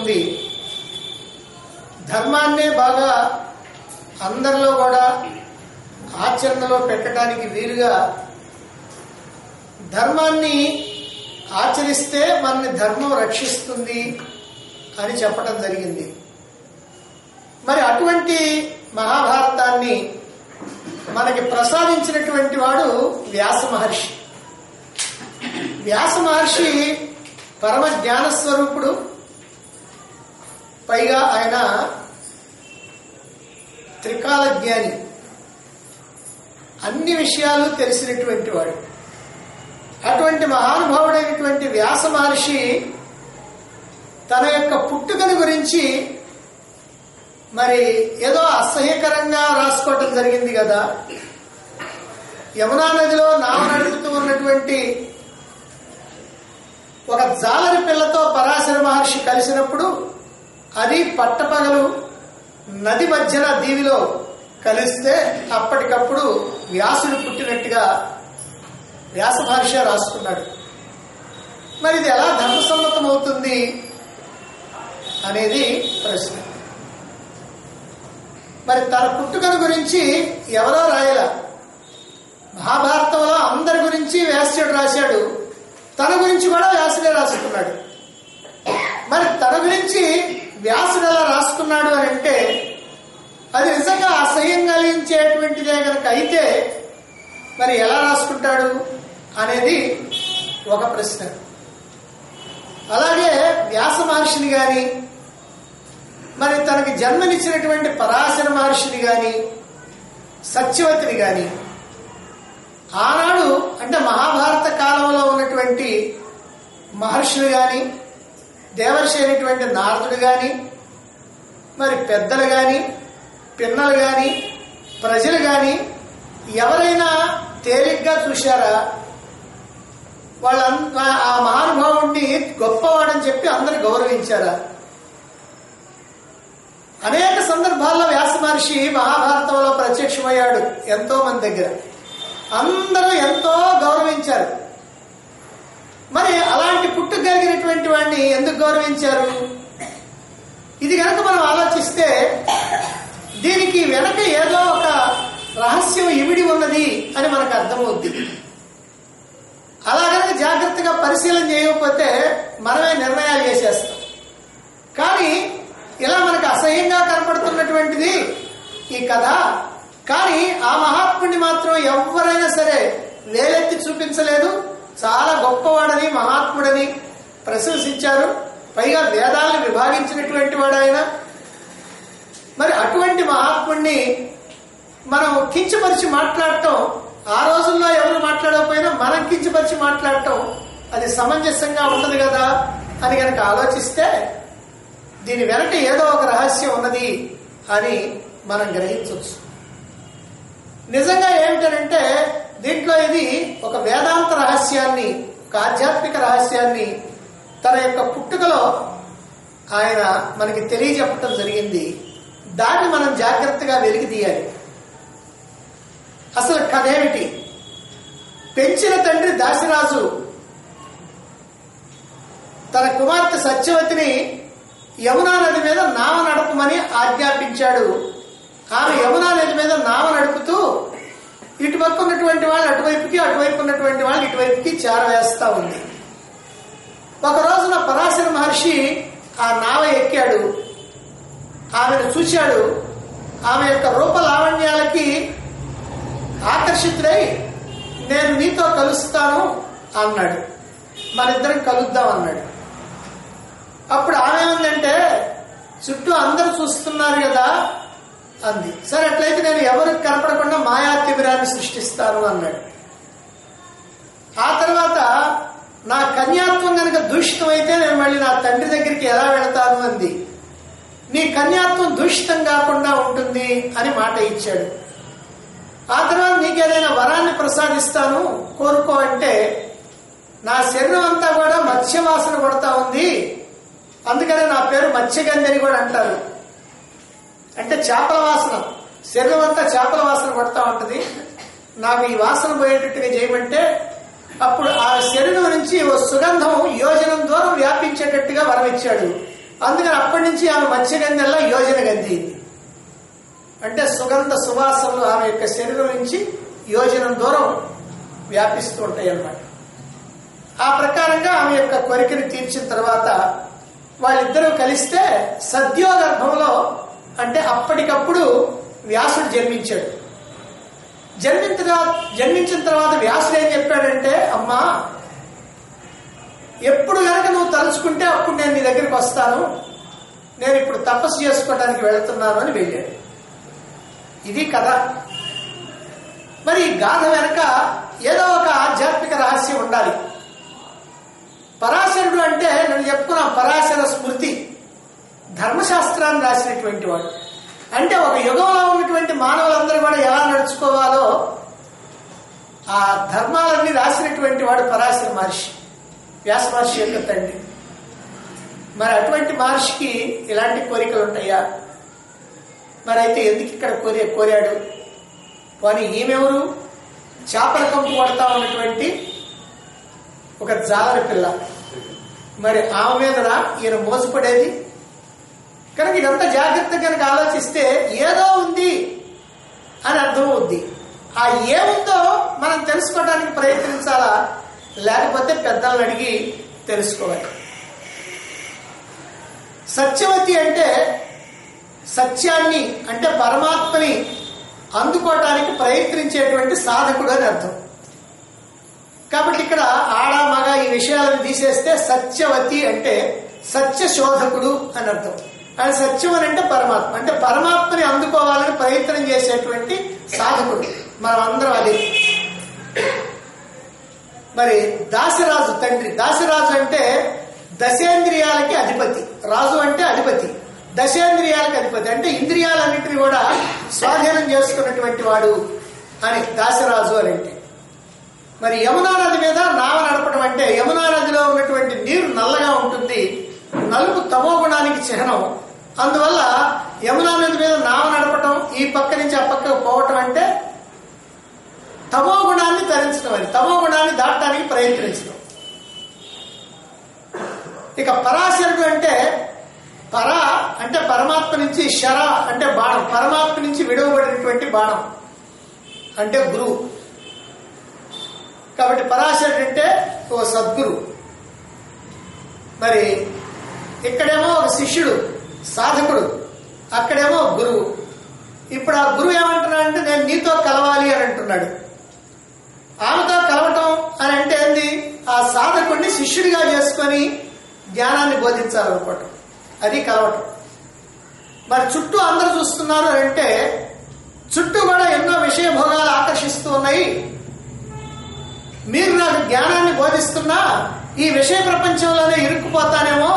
ఉంది ధర్మాన్నే బాగా అందరిలో కూడా ఆచరణలో పెట్టడానికి వీలుగా ధర్మాన్ని ఆచరిస్తే మనని ధర్మం రక్షిస్తుంది అని చెప్పడం జరిగింది మరి అటువంటి మహాభారతాన్ని మనకి ప్రసాదించినటువంటి వాడు వ్యాస మహర్షి వ్యాస మహర్షి పరమ జ్ఞాన స్వరూపుడు పైగా ఆయన త్రికాల జ్ఞాని అన్ని విషయాలు తెలిసినటువంటి వాడు అటువంటి మహానుభావుడైనటువంటి వ్యాస మహర్షి తన యొక్క పుట్టుకని గురించి మరి ఏదో అసహ్యకరంగా రాసుకోవటం జరిగింది కదా యమునా నదిలో నావ నడుపుతూ ఉన్నటువంటి ఒక జాలరి పిల్లతో పరాశర మహర్షి కలిసినప్పుడు అది పట్టపగలు నది మధ్యన దీవిలో కలిస్తే అప్పటికప్పుడు వ్యాసుడు పుట్టినట్టుగా వ్యాస మహర్షి రాసుకున్నాడు మరి ఇది ఎలా ధర్మసమ్మతం అవుతుంది అనేది ప్రశ్న మరి తన పుట్టుకను గురించి ఎవరో రాయల మహాభారతంలో అందరి గురించి వ్యాసుడు రాశాడు తన గురించి కూడా వ్యాసుడే రాసుకున్నాడు మరి తన గురించి వ్యాసుడు ఎలా రాసుకున్నాడు అని అంటే అది నిజంగా అసహ్యం కలిగించేటువంటిదే కనుక అయితే మరి ఎలా రాసుకుంటాడు అనేది ఒక ప్రశ్న అలాగే వ్యాస మహర్షిని గాని మరి తనకి జన్మనిచ్చినటువంటి పరాశర మహర్షిని గాని సత్యవతిని గాని ఆనాడు అంటే మహాభారత కాలంలో ఉన్నటువంటి మహర్షులు గాని దేవర్షి అయినటువంటి నారదుడు గాని మరి పెద్దలు గాని పిన్నలు గాని ప్రజలు గాని ఎవరైనా తేలిగ్గా చూశారా వాళ్ళ ఆ మహానుభావుడిని గొప్పవాడని చెప్పి అందరు గౌరవించారా అనేక సందర్భాల్లో వ్యాస మహర్షి మహాభారతంలో ప్రత్యక్షమయ్యాడు ఎంతో మంది దగ్గర అందరూ ఎంతో గౌరవించారు మరి అలాంటి పుట్టుకు కలిగినటువంటి వాడిని ఎందుకు గౌరవించారు ఇది కనుక మనం ఆలోచిస్తే దీనికి వెనక ఏదో ఒక రహస్యం ఇమిడి ఉన్నది అని మనకు అర్థమవుద్ది అలా కనుక జాగ్రత్తగా పరిశీలన చేయకపోతే మనమే నిర్ణయాలు చేసేస్తాం కానీ ఇలా మనకు అసహ్యంగా కనపడుతున్నటువంటిది ఈ కథ కానీ ఆ మహాత్ముడిని మాత్రం ఎవరైనా సరే వేలెత్తి చూపించలేదు చాలా గొప్పవాడని మహాత్ముడని ప్రశంసించారు పైగా వేదాలను విభాగించినటువంటి వాడు ఆయన మరి అటువంటి మహాత్ముడిని మనం కించపరిచి మాట్లాడటం ఆ రోజుల్లో ఎవరు మాట్లాడకపోయినా మనం కించపరిచి మాట్లాడటం అది సమంజసంగా ఉండదు కదా అని కనుక ఆలోచిస్తే దీని వెనక ఏదో ఒక రహస్యం ఉన్నది అని మనం గ్రహించవచ్చు నిజంగా ఏమిటనంటే దీంట్లో ఇది ఒక వేదాంత రహస్యాన్ని ఒక ఆధ్యాత్మిక రహస్యాన్ని తన యొక్క పుట్టుకలో ఆయన మనకి తెలియజెప్పటం జరిగింది దాన్ని మనం జాగ్రత్తగా వెలికి తీయాలి అసలు కథ ఏమిటి పెంచిన తండ్రి దాసిరాజు తన కుమార్తె సత్యవతిని యమునా నది మీద నావ నడపమని ఆజ్ఞాపించాడు ఆమె యమునా నది మీద నావ నడుపుతూ ఇటుపక్క ఉన్నటువంటి వాళ్ళు అటువైపుకి అటువైపు ఉన్నటువంటి వాళ్ళు ఇటువైపుకి చేరవేస్తా ఉంది ఒక రోజున పరాశర మహర్షి ఆ నావ ఎక్కాడు ఆమెను చూశాడు ఆమె యొక్క రూప లావణ్యాలకి ఆకర్షితుడై నేను నీతో కలుస్తాను అన్నాడు మనిద్దరం కలుద్దాం అన్నాడు అప్పుడు ఆమె ఏమందంటే చుట్టూ అందరూ చూస్తున్నారు కదా అంది సరే అట్లయితే నేను ఎవరికి కనపడకుండా మాయాతిబిరాన్ని సృష్టిస్తాను అన్నాడు ఆ తర్వాత నా కన్యాత్వం కనుక దూషితమైతే నేను మళ్ళీ నా తండ్రి దగ్గరికి ఎలా వెళతాను అంది నీ కన్యాత్వం దూషితం కాకుండా ఉంటుంది అని మాట ఇచ్చాడు ఆ తర్వాత నీకేదైనా వరాన్ని ప్రసాదిస్తాను కోరుకో అంటే నా శరీరం అంతా కూడా మత్స్యవాసన కొడతా ఉంది అందుకని నా పేరు మత్స్యగంధి అని కూడా అంటారు అంటే చేపల వాసన శరీరం అంతా చేపల వాసన కొడతా ఉంటది నాకు ఈ వాసన పోయేటట్టుగా చేయమంటే అప్పుడు ఆ శరీరం నుంచి ఓ సుగంధం యోజనం దూరం వ్యాపించేటట్టుగా వరం ఇచ్చాడు అందుకని అప్పటి నుంచి ఆమె మత్స్యగంధంలో యోజన గంధి అయింది అంటే సుగంధ సువాసనలు ఆమె యొక్క శరీరం నుంచి యోజనం దూరం వ్యాపిస్తూ ఉంటాయి అన్నమాట ఆ ప్రకారంగా ఆమె యొక్క కోరికని తీర్చిన తర్వాత వాళ్ళిద్దరూ కలిస్తే సద్యోగర్భంలో అంటే అప్పటికప్పుడు వ్యాసుడు జన్మించాడు జన్మించిన తర్వాత జన్మించిన తర్వాత వ్యాసుడు ఏం చెప్పాడంటే అమ్మా ఎప్పుడు కనుక నువ్వు తలుచుకుంటే అప్పుడు నేను నీ దగ్గరికి వస్తాను నేను ఇప్పుడు తపస్సు చేసుకోవడానికి వెళ్తున్నాను అని వెళ్ళాడు ఇది కథ మరి ఈ గాథ వెనక ఏదో ఒక ఆధ్యాత్మిక రహస్యం ఉండాలి పరాశరుడు అంటే నేను చెప్పుకున్నా పరాశర స్మృతి ధర్మశాస్త్రాన్ని రాసినటువంటి వాడు అంటే ఒక యుగంలో ఉన్నటువంటి మానవులందరూ కూడా ఎలా నడుచుకోవాలో ఆ ధర్మాలన్నీ రాసినటువంటి వాడు పరాశర మహర్షి వ్యాస మహర్షి యొక్క తండ్రి మరి అటువంటి మహర్షికి ఇలాంటి కోరికలు ఉంటాయా మరి అయితే ఎందుకు ఇక్కడ కోరి కోరాడు పోనీ ఈమెవరు చేపల కంపు పడతా ఉన్నటువంటి ఒక జాలరి పిల్ల మరి ఆమె మీదనా ఈయన మోసపడేది కనుక ఇదంతా జాగ్రత్తగా కనుక ఆలోచిస్తే ఏదో ఉంది అని అర్థమవుద్ది ఆ ఏముందో మనం తెలుసుకోవడానికి ప్రయత్నించాలా లేకపోతే పెద్దలను అడిగి తెలుసుకోవాలి సత్యవతి అంటే సత్యాన్ని అంటే పరమాత్మని అందుకోవటానికి ప్రయత్నించేటువంటి సాధకుడు అని అర్థం కాబట్టి ఇక్కడ ఆడ మగ ఈ విషయాలను తీసేస్తే సత్యవతి అంటే సత్య శోధకుడు అని అర్థం అది సత్యం అని అంటే పరమాత్మ అంటే పరమాత్మని అందుకోవాలని ప్రయత్నం చేసేటువంటి సాధకుడు మనం అందరం అది మరి దాసరాజు తండ్రి దాసరాజు అంటే దశేంద్రియాలకి అధిపతి రాజు అంటే అధిపతి దశేంద్రియాలకి అధిపతి అంటే ఇంద్రియాలన్నింటినీ కూడా స్వాధీనం చేసుకున్నటువంటి వాడు అని దాసరాజు అని అంటే మరి యమునా నది మీద నావ నడపడం అంటే యమునా నదిలో ఉన్నటువంటి నీరు నల్లగా ఉంటుంది నలుపు తమో గుణానికి చిహ్నం అందువల్ల యమునా నది మీద నావ నడపటం ఈ పక్క నుంచి ఆ పక్కకు పోవటం అంటే తమో గుణాన్ని తరించడం అని తమో గుణాన్ని దాటడానికి ప్రయత్నించడం ఇక పరాశరుడు అంటే పర అంటే పరమాత్మ నుంచి శర అంటే బాణం పరమాత్మ నుంచి విడవబడినటువంటి బాణం అంటే గురువు కాబట్టి పరాశరుడు అంటే ఓ సద్గురు మరి ఇక్కడేమో ఒక శిష్యుడు సాధకుడు అక్కడేమో గురువు ఇప్పుడు ఆ గురువు ఏమంటున్నాడంటే నేను నీతో కలవాలి అని అంటున్నాడు ఆమెతో కలవటం అని అంటే ఏంది ఆ సాధకుడిని శిష్యుడిగా చేసుకొని జ్ఞానాన్ని బోధించాలనుకోవటం అది కలవటం మరి చుట్టూ అందరు చూస్తున్నారు అని అంటే చుట్టూ కూడా ఎన్నో విషయ భోగాలు ఆకర్షిస్తూ ఉన్నాయి మీరు నాకు జ్ఞానాన్ని బోధిస్తున్నా ఈ విషయ ప్రపంచంలోనే ఇరుక్కుపోతానేమో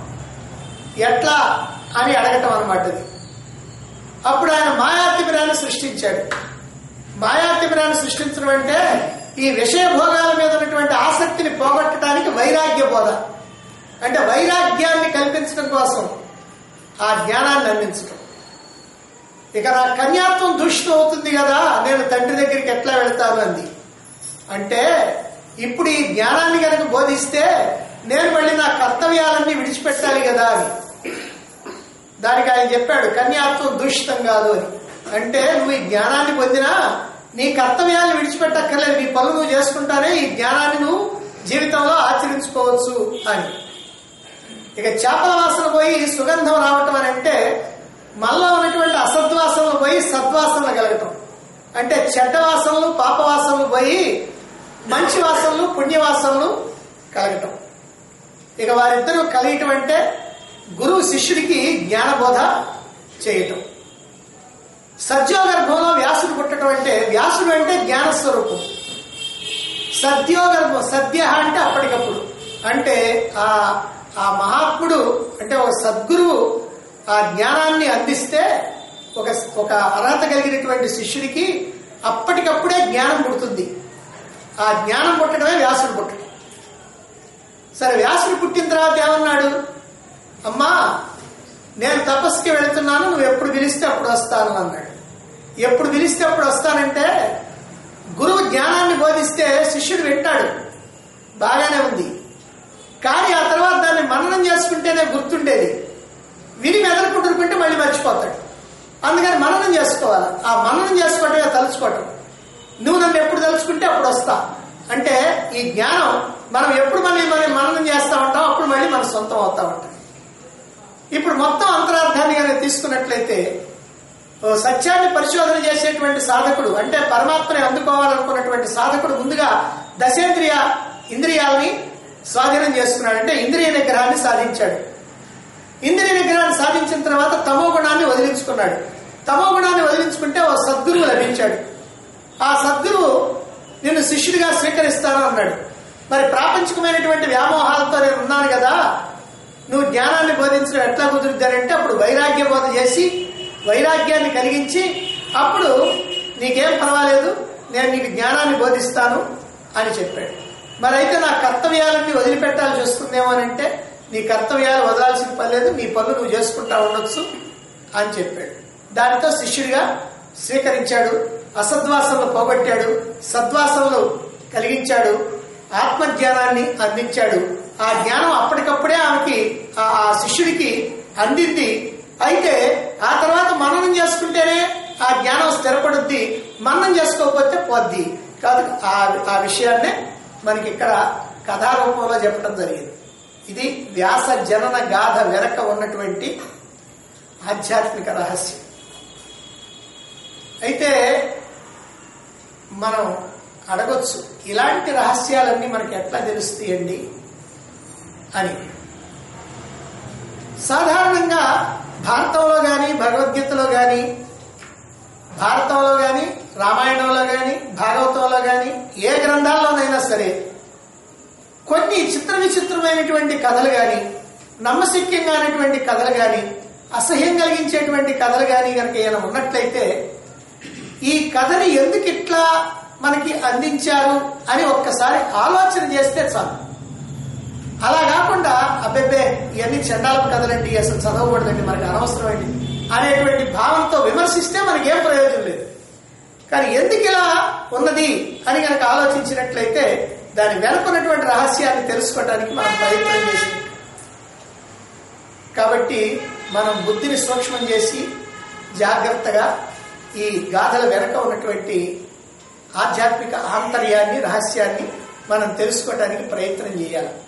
ఎట్లా అని అడగటం అనమాట ఇది అప్పుడు ఆయన మాయాతిమిరాన్ని సృష్టించాడు మాయాతిమిరాన్ని సృష్టించడం అంటే ఈ విషయ భోగాల మీద ఉన్నటువంటి ఆసక్తిని పోగొట్టడానికి వైరాగ్య బోధ అంటే వైరాగ్యాన్ని కల్పించడం కోసం ఆ జ్ఞానాన్ని అందించడం ఇక నా కన్యాత్వం దూషితం అవుతుంది కదా నేను తండ్రి దగ్గరికి ఎట్లా వెళ్తాను అంది అంటే ఇప్పుడు ఈ జ్ఞానాన్ని కనుక బోధిస్తే నేను మళ్ళీ నా కర్తవ్యాలన్నీ విడిచిపెట్టాలి కదా అని దానికి ఆయన చెప్పాడు కన్యాత్వం దూషితం కాదు అని అంటే నువ్వు ఈ జ్ఞానాన్ని పొందినా నీ కర్తవ్యాన్ని విడిచిపెట్టక్కర్లేదు నీ పనులు నువ్వు చేసుకుంటానే ఈ జ్ఞానాన్ని నువ్వు జీవితంలో ఆచరించుకోవచ్చు అని ఇక చేపల వాసన పోయి సుగంధం రావటం అని అంటే మనలో ఉన్నటువంటి అసద్వాసనలు పోయి సద్వాసనలు కలగటం అంటే చెడ్డ వాసనలు పాప వాసనలు పోయి మంచి వాసనలు పుణ్యవాసనలు కలగటం ఇక వారిద్దరూ కలియటం అంటే గురువు శిష్యుడికి జ్ఞానబోధ చేయటం సద్యోగర్భంలో వ్యాసుడు పుట్టడం అంటే వ్యాసుడు అంటే జ్ఞానస్వరూపం సద్యోగర్భం సద్య అంటే అప్పటికప్పుడు అంటే ఆ ఆ మహాత్ముడు అంటే ఒక సద్గురువు ఆ జ్ఞానాన్ని అందిస్తే ఒక ఒక అర్హత కలిగినటువంటి శిష్యుడికి అప్పటికప్పుడే జ్ఞానం పుడుతుంది ఆ జ్ఞానం పుట్టడమే వ్యాసుడు పుట్టడం సరే వ్యాసుడు పుట్టిన తర్వాత ఏమన్నాడు అమ్మా నేను తపస్సుకి వెళుతున్నాను నువ్వు ఎప్పుడు పిలిస్తే అప్పుడు వస్తాను అన్నాడు ఎప్పుడు పిలిస్తే అప్పుడు వస్తానంటే గురువు జ్ఞానాన్ని బోధిస్తే శిష్యుడు వింటాడు బాగానే ఉంది కానీ ఆ తర్వాత దాన్ని మననం చేసుకుంటేనే గుర్తుండేది విని మెదలుకుంటుంటే మళ్ళీ మర్చిపోతాడు అందుకని మననం చేసుకోవాలి ఆ మననం చేసుకోవటమే తలుచుకోవటం నువ్వు నన్ను ఎప్పుడు తలుచుకుంటే అప్పుడు వస్తా అంటే ఈ జ్ఞానం మనం ఎప్పుడు మళ్ళీ మనం మననం చేస్తా ఉంటాం అప్పుడు మళ్ళీ మన సొంతం అవుతా ఉంటాం ఇప్పుడు మొత్తం అంతరార్థాన్ని కనుక తీసుకున్నట్లయితే ఓ సత్యాన్ని పరిశోధన చేసేటువంటి సాధకుడు అంటే పరమాత్మని అందుకోవాలనుకున్నటువంటి సాధకుడు ముందుగా దశేంద్రియ ఇంద్రియాలని స్వాధీనం చేసుకున్నాడు అంటే ఇంద్రియ నిగ్రహాన్ని సాధించాడు ఇంద్రియ నిగ్రహాన్ని సాధించిన తర్వాత తమో గుణాన్ని వదిలించుకున్నాడు తమో గుణాన్ని వదిలించుకుంటే ఓ సద్గురువు లభించాడు ఆ సద్గురువు నిన్ను శిష్యుడిగా స్వీకరిస్తాను అన్నాడు మరి ప్రాపంచికమైనటువంటి వ్యామోహాలతో నేను ఉన్నాను కదా నువ్వు జ్ఞానాన్ని బోధించడం ఎట్లా కుదురుద్దానంటే అప్పుడు వైరాగ్య బోధ చేసి వైరాగ్యాన్ని కలిగించి అప్పుడు నీకేం పర్వాలేదు నేను నీకు జ్ఞానాన్ని బోధిస్తాను అని చెప్పాడు మరి అయితే నా కర్తవ్యాలన్నీ వదిలిపెట్టాల్సి వస్తుందేమో అని అంటే నీ కర్తవ్యాలు వదలాల్సిన పని లేదు నీ పనులు నువ్వు చేసుకుంటా ఉండొచ్చు అని చెప్పాడు దానితో శిష్యుడిగా స్వీకరించాడు అసద్వాసనలు పోగొట్టాడు సద్వాసనలు కలిగించాడు ఆత్మజ్ఞానాన్ని అందించాడు ఆ జ్ఞానం అప్పటికప్పుడే ఆమెకి ఆ ఆ శిష్యుడికి అందింది అయితే ఆ తర్వాత మననం చేసుకుంటేనే ఆ జ్ఞానం స్థిరపడుద్ది మననం చేసుకోకపోతే పోద్ది కాదు ఆ ఆ విషయాన్నే మనకి ఇక్కడ కథారూపంలో చెప్పడం జరిగింది ఇది వ్యాస జనన గాథ వెనక ఉన్నటువంటి ఆధ్యాత్మిక రహస్యం అయితే మనం అడగొచ్చు ఇలాంటి రహస్యాలన్నీ మనకి ఎట్లా తెలుస్తాయండి అని సాధారణంగా భారతంలో కానీ భగవద్గీతలో కానీ భారతంలో కానీ రామాయణంలో కానీ భాగవతంలో కానీ ఏ గ్రంథాల్లోనైనా సరే కొన్ని చిత్ర విచిత్రమైనటువంటి కథలు కానీ నమ్మశక్యంగా అనేటువంటి కథలు కానీ అసహ్యం కలిగించేటువంటి కథలు కానీ కనుక ఏమైనా ఉన్నట్లయితే ఈ కథని ఎందుకు ఇట్లా మనకి అందించారు అని ఒక్కసారి ఆలోచన చేస్తే చాలు అలా కాకుండా అబ్బెబ్బే ఇవన్నీ చండాలపు కథలండి అసలు చదవకూడదండి మనకి అనవసరమండి అనేటువంటి భావంతో విమర్శిస్తే మనకి ఏం ప్రయోజనం లేదు కానీ ఎందుకు ఇలా ఉన్నది అని కనుక ఆలోచించినట్లయితే దాని వెనుకున్నటువంటి రహస్యాన్ని తెలుసుకోవడానికి మనం ప్రయత్నం చేసింది కాబట్టి మనం బుద్ధిని సూక్ష్మం చేసి జాగ్రత్తగా ఈ గాథల వెనక ఉన్నటువంటి ఆధ్యాత్మిక ఆంతర్యాన్ని రహస్యాన్ని మనం తెలుసుకోవడానికి ప్రయత్నం చేయాలి